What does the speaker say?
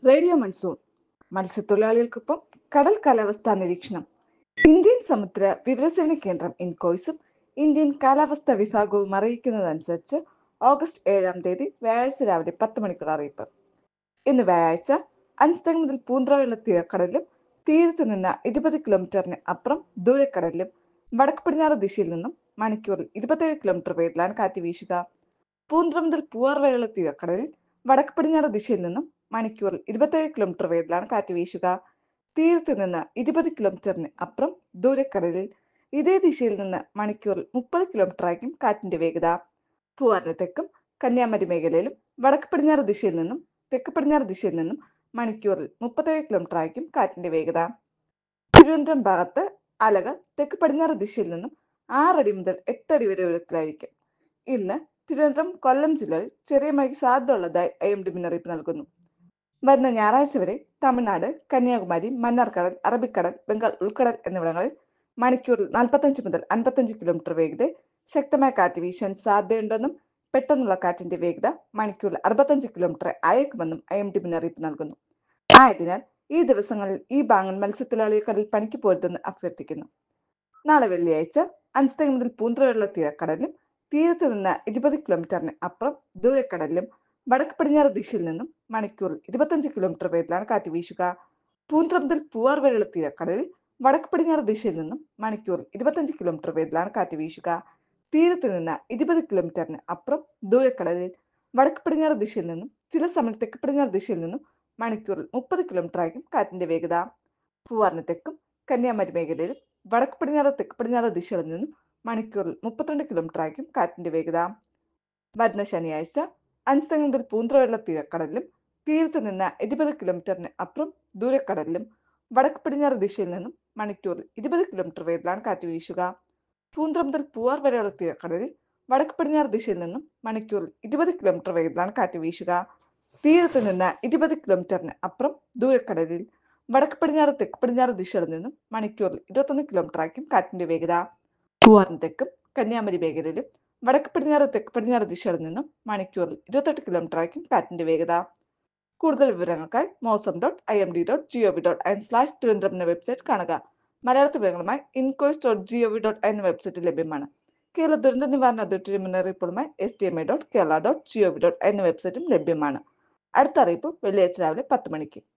radio monsoon മത്സ്യത്തൊഴിലാളികൾക്കൊപ്പം കടൽ കാലാവസ്ഥാ നിരീക്ഷണം ഇന്ത്യൻ സമുദ്ര വിവരസേവന കേന്ദ്രം ഇൻകോയ്സും ഇന്ത്യൻ കാലാവസ്ഥാ വിഭാഗവും അറിയിക്കുന്നതനുസരിച്ച് ഓഗസ്റ്റ് ഏഴാം തീയതി വ്യാഴാഴ്ച രാവിലെ പത്ത് മണിക്കുള്ള അറിയിപ്പ് ഇന്ന് വ്യാഴാഴ്ച അഞ്ച് മുതൽ പൂന്തറയുള്ള തീരക്കടലിലും തീരത്ത് നിന്ന് ഇരുപത് കിലോമീറ്ററിന് അപ്പുറം ദൂരക്കടലിലും വടക്ക് പടിഞ്ഞാറ് ദിശയിൽ നിന്നും മണിക്കൂറിൽ ഇരുപത്തേഴ് കിലോമീറ്റർ വേഗത്തിലാണ് കാറ്റ് വീശുക പൂന്തറ മുതൽ പൂവാർ വരെയുള്ള തീരക്കടലിൽ വടക്ക് പടിഞ്ഞാറ് ദിശയിൽ നിന്നും മണിക്കൂറിൽ ഇരുപത്തേഴ് കിലോമീറ്റർ വേഗത്തിലാണ് കാറ്റ് വീശുക തീരത്ത് നിന്ന് ഇരുപത് കിലോമീറ്ററിന് അപ്പുറം ദൂരക്കടലിൽ ഇതേ ദിശയിൽ നിന്ന് മണിക്കൂറിൽ മുപ്പത് കിലോമീറ്റർ ആയിരിക്കും കാറ്റിന്റെ വേഗത പൂവാറിന് തെക്കും കന്യാകുമാരി മേഖലയിലും വടക്ക് പടിഞ്ഞാറ് ദിശയിൽ നിന്നും തെക്ക് പടിഞ്ഞാറ് ദിശയിൽ നിന്നും മണിക്കൂറിൽ മുപ്പത്തേഴ് കിലോമീറ്റർ ആയിരിക്കും കാറ്റിന്റെ വേഗത തിരുവനന്തപുരം ഭാഗത്ത് അലകൾ തെക്ക് പടിഞ്ഞാറ് ദിശയിൽ നിന്നും ആറടി മുതൽ എട്ടടി വരെ ഉയരത്തിലായിരിക്കും ഇന്ന് തിരുവനന്തപുരം കൊല്ലം ജില്ലകളിൽ ചെറിയ മഴയ്ക്ക് സാധ്യതയുള്ളതായി ഐ എം ഡി മുന്നറിയിപ്പ് നൽകുന്നു വരുന്ന ഞായറാഴ്ച വരെ തമിഴ്നാട് കന്യാകുമാരി മന്നാർക്കടൽ അറബിക്കടൽ ബംഗാൾ ഉൾക്കടൽ എന്നിവിടങ്ങളിൽ മണിക്കൂറിൽ നാൽപ്പത്തഞ്ച് മുതൽ അൻപത്തഞ്ച് കിലോമീറ്റർ വേഗതയിൽ ശക്തമായ കാറ്റ് വീശാൻ സാധ്യതയുണ്ടെന്നും പെട്ടെന്നുള്ള കാറ്റിന്റെ വേഗത മണിക്കൂറിൽ അറുപത്തഞ്ച് കിലോമീറ്റർ അയക്കുമെന്നും ഐ എം ഡി മുന്നറിയിപ്പ് നൽകുന്നു ആയതിനാൽ ഈ ദിവസങ്ങളിൽ ഈ ഭാഗങ്ങൾ മത്സ്യത്തൊഴിലാളികൾ കടൽ പണിക്ക് പോരുതെന്ന് അഭ്യർത്ഥിക്കുന്നു നാളെ വെള്ളിയാഴ്ച അഞ്ച് മുതൽ പൂന്തറയുള്ള തീരക്കടലിലും തീരത്ത് നിന്ന് ഇരുപത് കിലോമീറ്ററിന് അപ്പുറം ദൂരക്കടലിലും വടക്ക് പടിഞ്ഞാറ് ദിശയിൽ നിന്നും മണിക്കൂറിൽ ഇരുപത്തഞ്ച് കിലോമീറ്റർ വേഗത്തിലാണ് കാറ്റ് വീശുക പൂന്തറ മുതൽ പൂവാർ വരെയുള്ള തീരക്കടലിൽ വടക്ക് പടിഞ്ഞാറ് ദിശയിൽ നിന്നും മണിക്കൂറിൽ ഇരുപത്തഞ്ച് കിലോമീറ്റർ വേഗത്തിലാണ് കാറ്റ് വീശുക തീരത്ത് നിന്ന് ഇരുപത് കിലോമീറ്ററിന് അപ്പുറം ദൂരക്കടലിൽ വടക്ക് പടിഞ്ഞാറ് ദിശയിൽ നിന്നും ചില സമയം തെക്ക് പടിഞ്ഞാറ് ദിശയിൽ നിന്നും മണിക്കൂറിൽ മുപ്പത് കിലോമീറ്റർ ആയിരിക്കും കാറ്റിന്റെ വേഗത പൂവാറിന് തെക്കും കന്യാകുമാരി മേഖലയിലും വടക്ക് പടിഞ്ഞാറ് തെക്ക് പടിഞ്ഞാറ് ദിശകളിൽ നിന്നും മണിക്കൂറിൽ മുപ്പത്തിരണ്ട് കിലോമീറ്റർ ആയിരിക്കും കാറ്റിന്റെ വേഗത വരുന്ന ശനിയാഴ്ച അഞ്ച് മുതൽ പൂന്തറയുള്ള തീരക്കടലിലും തീരത്ത് നിന്ന് ഇരുപത് കിലോമീറ്ററിന് അപ്പുറം ദൂരക്കടലിലും വടക്ക് പടിഞ്ഞാറ് ദിശയിൽ നിന്നും മണിക്കൂറിൽ ഇരുപത് കിലോമീറ്റർ വേഗത്തിലാണ് കാറ്റ് വീശുക പൂന്തറ മുതൽ പൂവാർ വരെയുള്ള തീരക്കടലിൽ വടക്ക് പടിഞ്ഞാറ് ദിശയിൽ നിന്നും മണിക്കൂറിൽ ഇരുപത് കിലോമീറ്റർ വേഗത്തിലാണ് കാറ്റ് വീശുക തീരത്ത് നിന്ന് ഇരുപത് കിലോമീറ്ററിന് അപ്പുറം ദൂരക്കടലിൽ വടക്ക് പടിഞ്ഞാറ് തെക്ക് പടിഞ്ഞാറ് ദിശകളിൽ നിന്നും മണിക്കൂറിൽ ഇരുപത്തൊന്ന് കിലോമീറ്റർ ആയിരിക്കും കാറ്റിന്റെ വേഗത പൂവാറിന് തെക്കും കന്യാകുമാരി മേഖലയിലും വടക്ക് പടിഞ്ഞാറ് തെക്ക് പടിഞ്ഞാറ് ദിശകളിൽ നിന്നും മണിക്കൂറിൽ ഇരുപത്തെട്ട് കിലോമീറ്റർ ആയിരിക്കും കാറ്റിന്റെ വേഗത കൂടുതൽ വിവരങ്ങൾക്കായി mausam dot I M D dot G O V dot in slash Thiruvananthapuram എന്ന വെബ്സൈറ്റ് കാണുക മലയാളത്തിൽ വിവരങ്ങളുമായി INCOIS dot G O V dot എന്ന വെബ്സൈറ്റ് ലഭ്യമാണ് കേരള ദുരന്ത നിവാരണ അതോറിറ്റി മുന്നറിയിപ്പുകളുമായി S T M A dot Kerala dot G O V dot എന്ന വെബ്സൈറ്റും ലഭ്യമാണ് അടുത്ത അറിയിപ്പ് വെള്ളിയാഴ്ച രാവിലെ പത്ത് മണിക്ക്